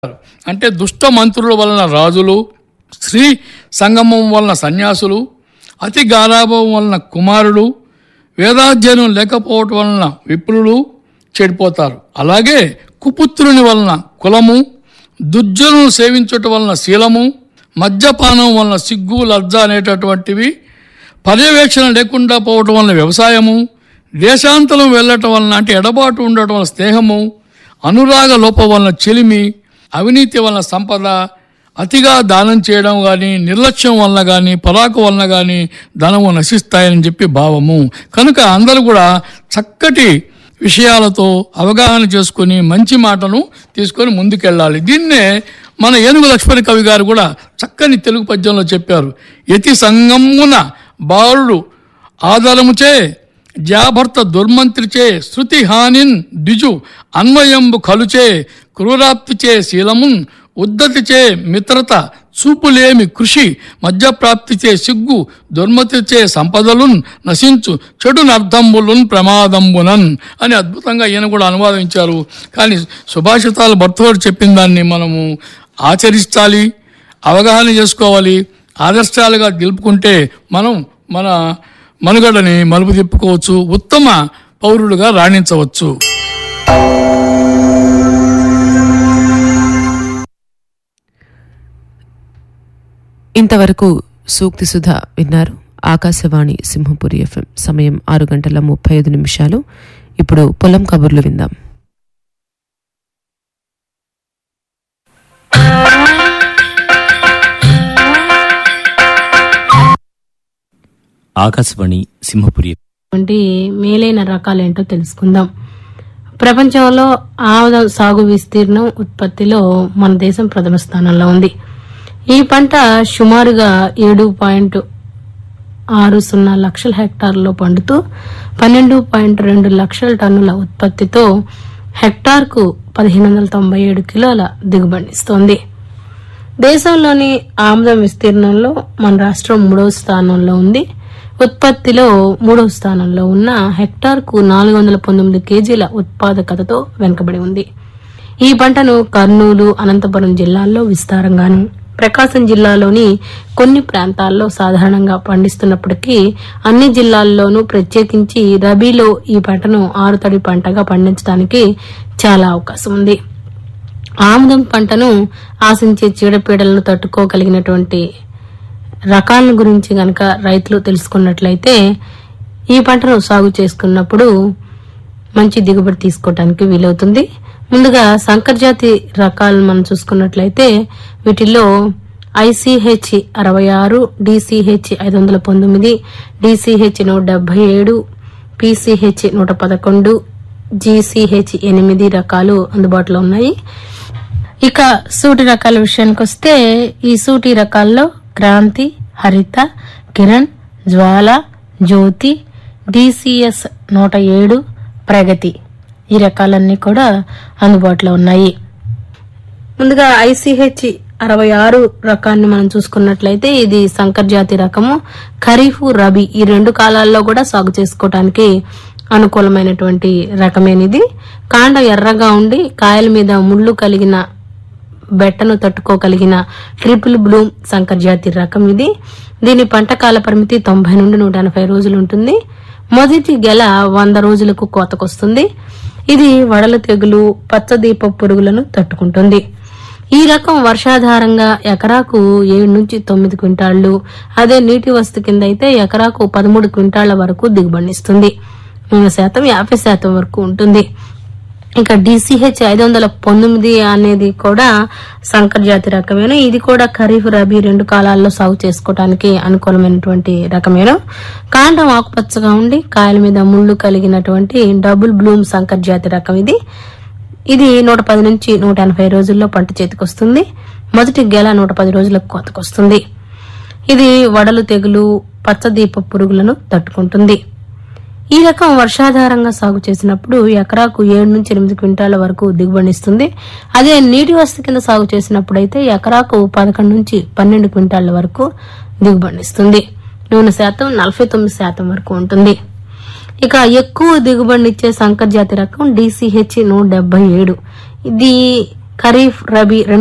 అంటే దుష్ట మంత్రుల వలన రాజులు స్త్రీ సంగమం వలన సన్యాసులు అతి గారాభం వలన కుమారులు వేదాధ్యయనం లేకపోవటం వలన విప్రులు చెడిపోతారు అలాగే కుపుత్రుని వలన కులము దుర్జనులు సేవించటం వలన శీలము మద్యపానం వలన సిగ్గు లజ్జ అనేటటువంటివి పర్యవేక్షణ లేకుండా పోవటం వలన వ్యవసాయము దేశాంతరం వెళ్ళటం వలన అంటే ఎడబాటు ఉండటం వలన స్నేహము అనురాగ లోపం వలన చెలిమి అవినీతి వలన సంపద అతిగా దానం చేయడం కానీ నిర్లక్ష్యం వలన కానీ పరాకు వలన కానీ ధనము నశిస్తాయని చెప్పి భావము కనుక అందరూ కూడా చక్కటి విషయాలతో అవగాహన చేసుకుని మంచి మాటను తీసుకొని ముందుకెళ్ళాలి దీన్నే మన ఏనుగు లక్ష్మణ్ కవి గారు కూడా చక్కని తెలుగు పద్యంలో చెప్పారు యతి సంగమున బాలుడు ఆదరముచే జాభర్త దుర్మంత్రిచే శృతి హానిన్ ద్విజు అన్వయంబు కలుచే క్రూరాప్తిచే శీలమున్ ఉద్దతిచే మిత్రత చూపులేమి కృషి మధ్యప్రాప్తిచే సిగ్గు దుర్మతిచే సంపదలున్ నశించు చెడు నర్ధంబులున్ ప్రమాదంబునన్ అని అద్భుతంగా ఈయన కూడా అనువాదించారు కానీ సుభాషితాలు భర్తవాడు చెప్పిన దాన్ని మనము ఆచరించాలి అవగాహన చేసుకోవాలి ఆదర్శాలుగా నిలుపుకుంటే మనం మన మనుగడని మలుపు తిప్పుకోవచ్చు ఉత్తమ పౌరులుగా రాణించవచ్చు ఇంతవరకు సూక్తి సుధ విన్నారు ఆకాశవాణి సింహపురి ఎఫ్ఎం సమయం ఆరు గంటల ముప్పై ఐదు నిమిషాలు ఇప్పుడు పొలం కబుర్లు విందాం ఆకాశవాణి సింహపురి వంటి మేలైన రకాలేంటో తెలుసుకుందాం ప్రపంచంలో ఆముద సాగు విస్తీర్ణం ఉత్పత్తిలో మన దేశం ప్రథమ స్థానంలో ఉంది ఈ పంట సుమారుగా ఏడు పాయింట్ ఆరు సున్నా లక్షల హెక్టార్లలో పండుతూ పన్నెండు పాయింట్ రెండు లక్షల టన్నుల ఉత్పత్తితో హెక్టార్కు పదిహేను వందల తొంభై ఏడు కిలోల దిగుబడిస్తోంది దేశంలోని ఆముదం విస్తీర్ణంలో మన రాష్ట్రం మూడవ స్థానంలో ఉంది ఉత్పత్తిలో మూడవ స్థానంలో ఉన్న హెక్టార్కు నాలుగు వందల పంతొమ్మిది కేజీల ఉత్పాదకతతో వెనుకబడి ఉంది ఈ పంటను కర్నూలు అనంతపురం జిల్లాల్లో విస్తారంగాను ప్రకాశం జిల్లాలోని కొన్ని ప్రాంతాల్లో సాధారణంగా పండిస్తున్నప్పటికీ అన్ని జిల్లాల్లోనూ ప్రత్యేకించి రబీలో ఈ పంటను ఆరుతడి పంటగా పండించడానికి చాలా అవకాశం ఉంది ఆముదం పంటను ఆశించే చీడపీడలను తట్టుకోగలిగినటువంటి రకాల గురించి గనక రైతులు తెలుసుకున్నట్లయితే ఈ పంటను సాగు చేసుకున్నప్పుడు మంచి దిగుబడి తీసుకోవడానికి వీలవుతుంది ముందుగా సంకరజాతి రకాలను మనం చూసుకున్నట్లయితే వీటిల్లో ఐసీహెచ్ అరవై ఆరు డిసిహెచ్ ఐదు వందల పంతొమ్మిది డిసిహెచ్ నూట డెబ్బై ఏడు పీసీహెచ్ నూట పదకొండు జీసీహెచ్ ఎనిమిది రకాలు అందుబాటులో ఉన్నాయి ఇక సూటి రకాల విషయానికి వస్తే ఈ సూటి రకాల్లో క్రాంతి హరిత కిరణ్ జ్వాల జ్యోతి డిసిఎస్ నూట ఏడు ప్రగతి ఈ రకాలన్నీ కూడా అందుబాటులో ఉన్నాయి ముందుగా ఐసీహెచ్ అరవై ఆరు రకాన్ని మనం చూసుకున్నట్లయితే ఇది సంకర్ జాతి రకము ఖరీఫ్ రబీ ఈ రెండు కాలాల్లో కూడా సాగు చేసుకోవడానికి అనుకూలమైనటువంటి రకమేనిది కాండం ఎర్రగా ఉండి కాయల మీద ముళ్ళు కలిగిన బెట్టను తట్టుకోగలిగిన ట్రిపుల్ బ్లూమ్ సంకర్ జాతి రకం ఇది దీని పంట కాల పరిమితి తొంభై నుండి నూట ఎనభై రోజులు ఉంటుంది మొదటి గెల వంద రోజులకు కోతకొస్తుంది ఇది వడల తెగులు పచ్చదీప పురుగులను తట్టుకుంటుంది ఈ రకం వర్షాధారంగా ఎకరాకు ఏడు నుంచి తొమ్మిది క్వింటాళ్లు అదే నీటి వస్తు కింద అయితే ఎకరాకు పదమూడు క్వింటాళ్ల వరకు దిగుబడినిస్తుంది నూనె శాతం యాభై శాతం వరకు ఉంటుంది ఇక డిసిహెచ్ ఐదు వందల పంతొమ్మిది అనేది కూడా సంకర్ జాతి రకమేను ఇది కూడా ఖరీఫ్ రబీ రెండు కాలాల్లో సాగు చేసుకోవడానికి అనుకూలమైనటువంటి రకమేను కాండం ఆకుపచ్చగా ఉండి కాయల మీద ముళ్ళు కలిగినటువంటి డబుల్ బ్లూమ్ సంకర్ జాతి రకం ఇది ఇది నూట పది నుంచి నూట ఎనభై రోజుల్లో పంట చేతికొస్తుంది మొదటి గెల నూట పది రోజులకు కోతకొస్తుంది ఇది వడలు తెగులు పచ్చదీప పురుగులను తట్టుకుంటుంది ఈ రకం వర్షాధారంగా సాగు చేసినప్పుడు ఎకరాకు ఏడు నుంచి ఎనిమిది క్వింటాల వరకు దిగుబడిస్తుంది అదే నీటి వసతి కింద సాగు చేసినప్పుడు అయితే ఎకరాకు పదకొండు నుంచి పన్నెండు క్వింటాల వరకు దిగుబడిస్తుంది నూనె శాతం నలభై తొమ్మిది శాతం వరకు ఉంటుంది ఇక ఎక్కువ దిగుబడినిచ్చే సంకర్ జాతి రకం డిసిహెచ్ నూట డెబ్బై ఏడు ఇది ఖరీఫ్ రబీ రెండు